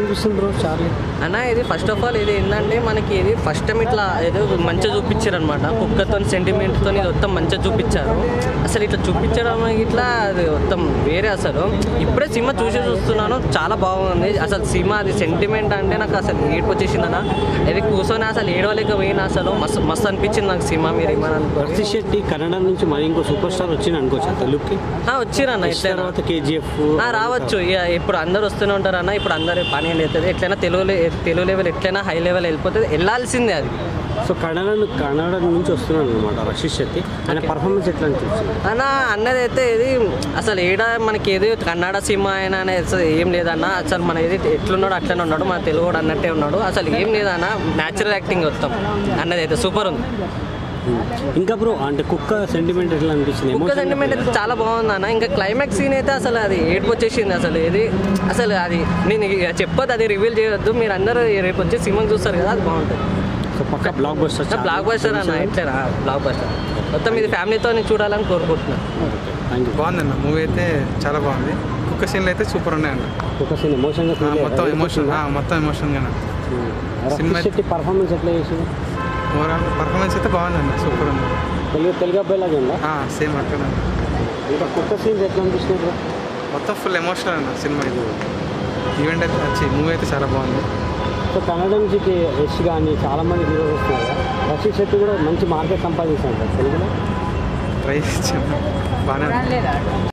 అనిపిస్తుంది bro Charlie అన్న ఇది ఫస్ట్ ఆఫ్ ఆల్ ఇది ఏంటంటే మనకి ఇది ఫస్ట్ టైం ఇట్లా ఏదో మంచిగా చూపించారు అనమాట కుక్కతో సెంటిమెంట్తో ఇది మొత్తం మంచిగా చూపించారు అసలు ఇట్లా చూపించడం ఇట్లా అది మొత్తం వేరే అసలు ఇప్పుడే సినిమా చూసి చూస్తున్నాను చాలా బాగుంది అసలు సినిమా అది సెంటిమెంట్ అంటే నాకు అసలు ఏడుపు వచ్చేసింది అన్న ఇది కూర్చొని అసలు ఏడవలేక పోయిన అసలు మస్తు మస్తు అనిపించింది నాకు సినిమా మీరు ఏమని అనుకో రక్షిత్ శెట్టి కన్నడ నుంచి మరి ఇంకో సూపర్ స్టార్ వచ్చింది అనుకోవచ్చు తెలుగుకి వచ్చిరన్న నెక్స్ట్ ఇట్లా తర్వాత కేజీఎఫ్ ఆ, రావచ్చు ఇక ఇప్పుడు అందరు వస్తూనే ఉంటారు అన్న ఇప్పుడు అందరు పని అవుతుంది ఎట్లయినా తెలుగు లే- తెలుగు లెవెల్ ఎట్లయినా హై లెవెల్ వెళ్ళిపోతుంది వెళ్ళాల్సిందే అది సో కన్నడ కన్నడ నుంచి వస్తున్నాడు అనమాట రక్షిత్ శెట్టి ఆయన పర్ఫార్మెన్స్ ఎట్లా అనిపించింది అన్న అన్నది అయితే ఇది అసలు ఏడ మనకి ఏది కన్నడ సినిమా అయినా అనేది అసలు ఏం లేదన్న అసలు మన ఇది ఎట్లున్నాడు అట్లనే ఉన్నాడు మన తెలుగు వాడు అన్నట్టే ఉన్నాడు అసలు ఏం లేదన్న న్యాచురల్ యాక్టింగ్ మొత్తం అన్నది అయితే సూపర్ ఉంది ఇంకా బ్రో అంటే కుక్క సెంటిమెంట్ ఎట్లా అనిపించింది కుక్క Emotional సెంటిమెంట్ అయితే చాలా బాగుంది అన్న ఇంకా క్లైమాక్స్ సీన్ అయితే అసలు అది ఏడుపు వచ్చేసింది అసలు ఇది అసలు అది నేను ఇక చెప్పొద్దు అది రివీల్ చేయొద్దు మీరు అందరూ రేపు వచ్చి సినిమా చూస్తారు కదా అది బాగుంటుంది సో పక్క బ్లాక్ బస్టర్ బ్లాక్ బస్టర్ అన్న ఎట్లా బ్లాక్ బస్టర్ మొత్తం ఇది ఫ్యామిలీతో చూడాలని కోరుకుంటున్నాను థ్యాంక్ యూ బాగుందన్న మూవీ అయితే చాలా బాగుంది కుక్క సీన్లు అయితే సూపర్ ఉన్నాయండి కుక్క సీన్ ఎమోషన్గా ఆ, మొత్తం ఎమోషన్ ఆ, మొత్తం ఎమోషన్గా సినిమా రక్షిత్ శెట్టి పర్ఫార్మెన్స్ ఎట్లా చేసింది ఓవరాల్ పర్ఫార్మెన్స్ అయితే బాగుందండి సూపర్ ఉంది తెలుగు తెలుగు అబ్బాయి లాగా ఉందా సేమ్ అక్కడ ఇంకా కుక్క సీన్స్ ఎట్లా అనిపిస్తున్నాయి బ్రో మొత్తం ఫుల్ ఎమోషనల్ అన్న సినిమా ఇది ఈవెంట్ అయితే వచ్చి మూవీ అయితే చాలా బాగుంది సో కన్నడ నుంచి యష్ కానీ చాలా మంది హీరోస్ వస్తున్నారు కదా. రక్షిత్ శెట్టి కూడా మంచి మార్కెట్ సంపాదించాడు తెలుగులో ట్రై చేసాము బాగానే ఉంది